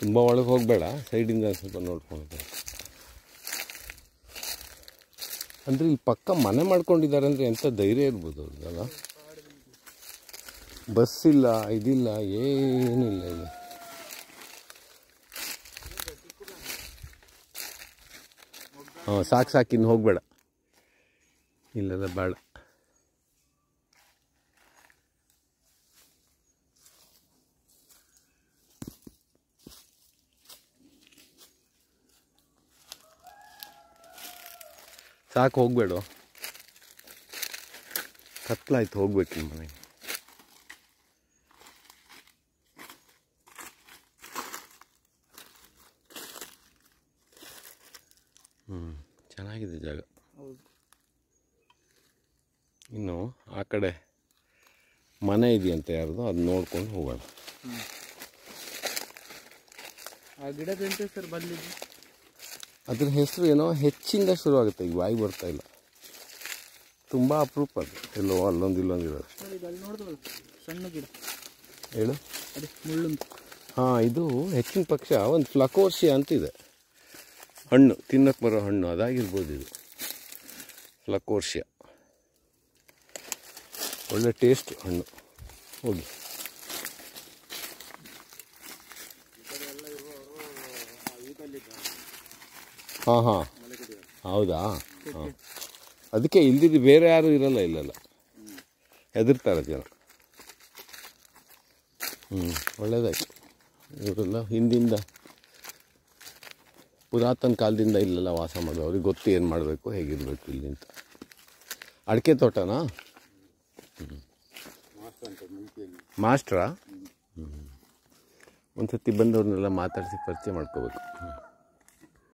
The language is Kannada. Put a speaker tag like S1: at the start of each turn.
S1: ತುಂಬ ಒಳಗೆ ಹೋಗಬೇಡ ಸೈಡಿಂದ ಸ್ವಲ್ಪ ನೋಡ್ಕೊಂಡು ಅಂದರೆ ಇಲ್ಲಿ ಪಕ್ಕ ಮನೆ ಮಾಡ್ಕೊಂಡಿದ್ದಾರೆ ಅಂದರೆ ಎಂಥ ಧೈರ್ಯ ಇರ್ಬೋದು ಅವ್ರಿಗಲ್ಲ ಬಸ್ ಇಲ್ಲ ಇದಿಲ್ಲ ಏನಿಲ್ಲ ಇಲ್ಲಿ ಹಾಂ ಸಾಕು ಸಾಕು ಇನ್ನು ಹೋಗಬೇಡ ಇಲ್ಲೆಲ್ಲ ಬೇಡ ಸಾಕು ಹೋಗಬೇಡ ಕತ್ಲಾಯ್ತು ಹೋಗ್ಬೇಕು ನಿಮ್ಮ ಮನೆಗೆ ಹ್ಞೂ ಚೆನ್ನಾಗಿದೆ ಜಾಗ
S2: ಹೌದು
S1: ಇನ್ನು ಆ ಕಡೆ ಮನೆ ಇದೆಯಂತೆ ಯಾರ್ದು ಅದು ನೋಡ್ಕೊಂಡು ಹೋಗೋಣ
S2: ಆ ಗಿಡದಂತೆ ಸರ್ ಬಂದಿದ್ದು
S1: ಅದ್ರ ಹೆಸರು ಏನೋ ಹೆಚ್ಚಿಂದ ಶುರುವಾಗುತ್ತೆ ಈಗ ವಾಯಿ ಬರ್ತಾ ಇಲ್ಲ ತುಂಬ ಅಪರೂಪ ಅದು ಎಲ್ಲೋ ಅಲ್ಲೊಂದು ಇಲ್ಲೊಂದು ಇರೋದು
S2: ನೋಡಿ ಇದು ಅಲ್ಲಿ ನೋಡಿದ್ವಲ್ಲ ಸಣ್ಣ ಗಿಡ
S1: ಹೇಳು
S2: ಅದೇ ಮುಳ್ಳುಂದು
S1: ಹಾಂ ಇದು ಹೆಚ್ಚಿನ ಪಕ್ಷ ಒಂದು ಫ್ಲಕೋರ್ಷಿಯ ಅಂತಿದೆ ಹಣ್ಣು ತಿನ್ನಕ್ಕೆ ಬರೋ ಹಣ್ಣು ಅದಾಗಿರ್ಬೋದು ಇದು ಫ್ಲಕೋರ್ಷಿಯ ಒಳ್ಳೆ ಟೇಸ್ಟ್ ಹಣ್ಣು ಹೋಗಿ ಹಾಂ ಹಾಂ ಹೌದಾ ಹಾಂ ಅದಕ್ಕೆ ಇಲ್ದಿದ್ದು ಬೇರೆ ಯಾರು ಇರಲ್ಲ ಇಲ್ಲೆಲ್ಲ ಹೆದರ್ತಾರೆ ಜನ ಹ್ಞೂ ಒಳ್ಳೇದಾಯ್ತು ಇವರೆಲ್ಲ ಹಿಂದಿಂದ ಪುರಾತನ ಕಾಲದಿಂದ ಇಲ್ಲೆಲ್ಲ ವಾಸ ಮಾಡೋದು ಅವ್ರಿಗೆ ಗೊತ್ತು ಏನು ಮಾಡಬೇಕು ಹೇಗಿರಬೇಕು ಇಲ್ಲಿ ಅಂತ ಅಡಿಕೆ ತೋಟನಾ ಮಾಸ್ಟ್ರಾ ಹ್ಞೂ ಒಂದು ಸತಿ ಬಂದವ್ರನ್ನೆಲ್ಲ ಮಾತಾಡಿಸಿ ಪರಿಚಯ ಮಾಡ್ಕೋಬೇಕು ಹ್ಞೂ